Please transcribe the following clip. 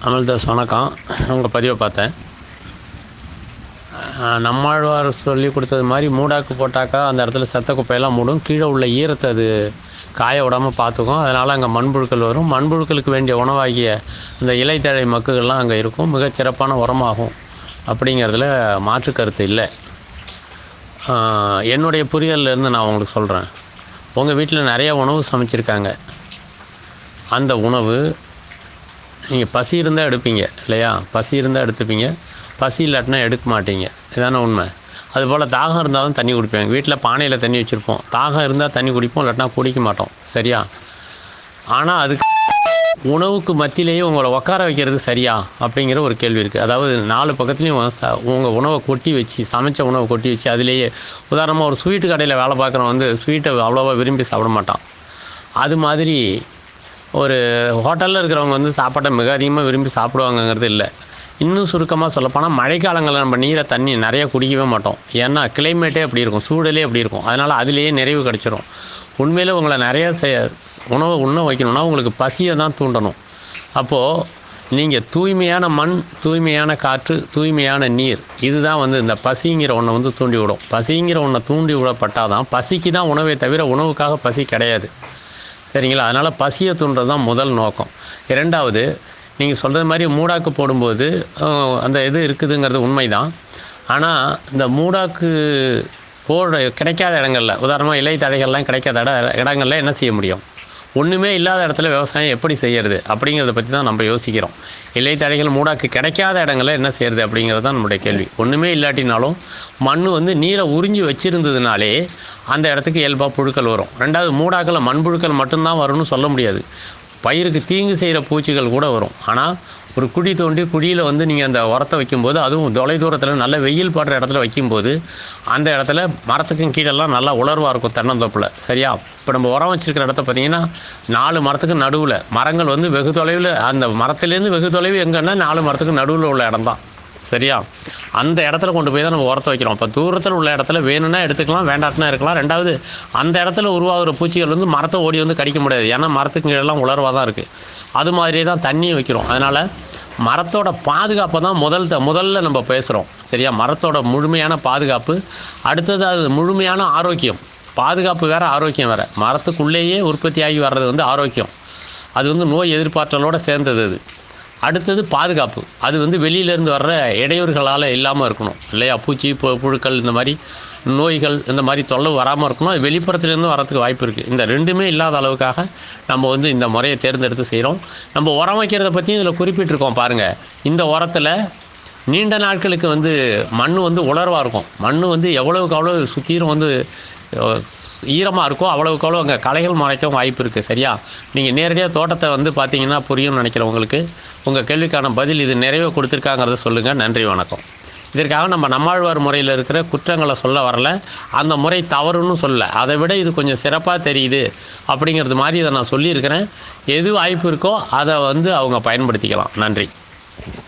அமிழ்தாஸ் வணக்கம் உங்கள் பதிவை பார்த்தேன் அஹ், நம்மாழ்வார் சொல்லி கொடுத்தது மாதிரி மூடாக்கு போட்டாக்கா அந்த இடத்துல செத்த குப்பையெல்லாம் மூடும் கீழே உள்ள ஈரத்தை அது காய விடாமல் பார்த்துக்கும் அதனால் அங்கே மண்புழுக்கள் வரும் மண்புழுக்களுக்கு வேண்டிய உணவாகிய அந்த இலைத்தழை மக்குகள்லாம் அங்கே இருக்கும் மிகச் சிறப்பான உரமாகும் அப்படிங்கிறதுல மாற்று கருத்து இல்லை அஹ், என்னுடைய புரியல்ல இருந்து நான் உங்களுக்கு சொல்கிறேன் உங்கள் வீட்டில் நிறைய உணவு சமைச்சிருக்காங்க அந்த உணவு நீங்கள் பசி இருந்தால் எடுப்பீங்க இல்லையா பசி இருந்தால் எடுத்துப்பீங்க பசி இல்லாட்டினா எடுக்க மாட்டீங்க இதானே உண்மை அதுபோல் தாகம் இருந்தால் தான் தண்ணி குடிப்பேன் வீட்டில் பானையில் தண்ணி வச்சுருப்போம் தாகம் இருந்தால் தண்ணி குடிப்போம் இல்லாட்டினா குடிக்க மாட்டோம் சரியா ஆனால் அதுக்கு உணவுக்கு மத்தியிலேயே உங்களை உட்கார வைக்கிறது சரியா அப்படிங்கிற ஒரு கேள்வி இருக்குது அதாவது நாலு பக்கத்துலேயும் உங்கள் உணவை கொட்டி வச்சு சமைச்ச உணவை கொட்டி வச்சு அதிலேயே உதாரணமாக ஒரு ஸ்வீட்டு கடையில் வேலை பார்க்குறவன் வந்து ஸ்வீட்டை அவ்வளோவா விரும்பி சாப்பிட மாட்டான் அது மாதிரி ஒரு ஹோட்டலில் இருக்கிறவங்க வந்து சாப்பாட்டை மிக அதிகமாக விரும்பி சாப்பிடுவாங்கங்கிறது இல்லை இன்னும் சுருக்கமாக சொல்லப்போனால் மழைக்காலங்களில் நம்ம நீரை தண்ணி நிறைய குடிக்கவே மாட்டோம் ஏன்னா கிளைமேட்டே அப்படி இருக்கும் சூழலே அப்படி இருக்கும் அதனால் அதுலேயே நிறைவு கிடச்சிரும் உண்மையிலே உங்களை நிறைய செ- உணவை உண்ண வைக்கணும்னா உங்களுக்கு பசியை தான் தூண்டணும் அப்போது நீங்கள் தூய்மையான மண் தூய்மையான காற்று தூய்மையான நீர் இதுதான் வந்து இந்த பசிங்கிற ஒன்றை வந்து தூண்டி விடும் பசிங்கிற ஒன்றை தூண்டி விடப்பட்டால் தான் பசிக்கு தான் உணவே தவிர உணவுக்காக பசி கிடையாது சரிங்களா அதனால் பசியை தூண்டுறது தான் முதல் நோக்கம் இரண்டாவது நீங்கள் சொல்கிறது மாதிரி மூடாக்கு போடும்போது அஹ், அந்த இது இருக்குதுங்கிறது உண்மைதான் ஆனால் இந்த மூடாக்கு போடுற கிடைக்காத இடங்கள்ல உதாரணமாக இலை தழைகள்லாம் கிடைக்காத இட இடங்கள்ல என்ன செய்ய முடியும் ஒன்றுமே இல்லாத இடத்துல விவசாயம் எப்படி செய்யறது அப்படிங்கிறத பற்றி தான் நம்ம யோசிக்கிறோம் இலை தழைகள் மூடாக்கு கிடைக்காத இடங்கள்ல என்ன செய்யறது அப்படிங்கிறது தான் நம்முடைய கேள்வி ஒன்றுமே இல்லாட்டினாலும் மண் வந்து நீரை உறிஞ்சி வச்சிருந்ததுனாலே அந்த இடத்துக்கு இயல்பாக புழுக்கள் வரும் ரெண்டாவது மூடாக்கில் மண்புழுக்கள் மட்டும்தான் வரும்னு சொல்ல முடியாது பயிருக்கு தீங்கு செய்கிற பூச்சிகள் கூட வரும் ஆனால் ஒரு குழி தோண்டி குழியில் வந்து நீங்கள் அந்த உரத்தை வைக்கும்போது அதுவும் தொலை தூரத்தில் நல்ல வெயில் படுற இடத்துல வைக்கும்போது அந்த இடத்துல மரத்துக்கும் கீழெல்லாம் நல்லா உலர்வாக இருக்கும் தென்னந்தோப்பில் சரியா இப்போ நம்ம உரம் வச்சிருக்கிற இடத்த பார்த்தீங்கன்னா நாலு மரத்துக்கு நடுவில் மரங்கள் வந்து வெகு தொலைவில் அந்த மரத்துலேருந்து வெகு தொலைவு எங்கன்னா நாலு மரத்துக்கு நடுவில் உள்ள இடம் தான் சரியா அந்த இடத்துல கொண்டு போய் தான் நம்ம உரத்தை வைக்கிறோம் இப்போ தூரத்தில் உள்ள இடத்துல வேணும்னா எடுத்துக்கலாம் வேண்டாட்டினா இருக்கலாம் ரெண்டாவது அந்த இடத்துல உருவாகிற பூச்சிகள் வந்து மரத்தை ஓடி வந்து கடிக்க முடியாது ஏன்னா மரத்துக்கு கீழெல்லாம் உலர்வாக தான் இருக்குது அது மாதிரியே தான் தண்ணி வைக்கிறோம் அதனால் மரத்தோட பாதுகாப்பை தான் முதல் த- முதல்ல நம்ம பேசுகிறோம் சரியா மரத்தோட முழுமையான பாதுகாப்பு அடுத்தது அது முழுமையான ஆரோக்கியம் பாதுகாப்பு வேறு ஆரோக்கியம் வேறு மரத்துக்குள்ளேயே உற்பத்தியாகி வர்றது வந்து ஆரோக்கியம் அது வந்து நோய் எதிர்ப்பாற்றலோட சேர்ந்தது அது அடுத்தது பாதுகாப்பு அது வந்து வெளியிலேருந்து வர்ற இடையூறுகளால் இல்லாமல் இருக்கணும் இல்லையா பூச்சி பு- புழுக்கள் இந்த மாதிரி நோய்கள் இந்த மாதிரி தொல்லை வராமல் இருக்கணும் அது வெளிப்புறத்துலேருந்து வரதுக்கு வாய்ப்பு இருக்குது இந்த ரெண்டுமே இல்லாத அளவுக்காக நம்ம வந்து இந்த முறையை தேர்ந்தெடுத்து செய்கிறோம் நம்ம உரம் வைக்கிறத பற்றியும் இதில் குறிப்பிட்டிருக்கோம் பாருங்கள் இந்த உரத்தில் நீண்ட நாட்களுக்கு வந்து மண் வந்து உலர்வாக இருக்கும் மண் வந்து எவ்வளவுக்கு அவ்வளோ சுற்றிலும் வந்து ஈரமாக இருக்கோ அவ்வளவுக்கு அவ்வளோ அங்கே களைகள் மறைக்கவும் வாய்ப்பு இருக்குது சரியா நீங்கள் நேரடியாக தோட்டத்தை வந்து பார்த்தீங்கன்னா புரியும்னு நினைக்கிறேன் உங்களுக்கு உங்கள் கேள்விக்கான பதில் இது நிறைவே கொடுத்துருக்காங்கிறத சொல்லுங்கள் நன்றி வணக்கம் இதற்காக நம்ம நம்மாழ்வார் முறையில் இருக்கிற குற்றங்களை சொல்ல வரல அந்த முறை தவறுன்னு சொல்லல அதை விட இது கொஞ்சம் சிறப்பாக தெரியுது அப்படிங்கிறது மாதிரி இதை நான் சொல்லியிருக்கிறேன் எது வாய்ப்பு இருக்கோ அதை வந்து அவங்க பயன்படுத்திக்கலாம் நன்றி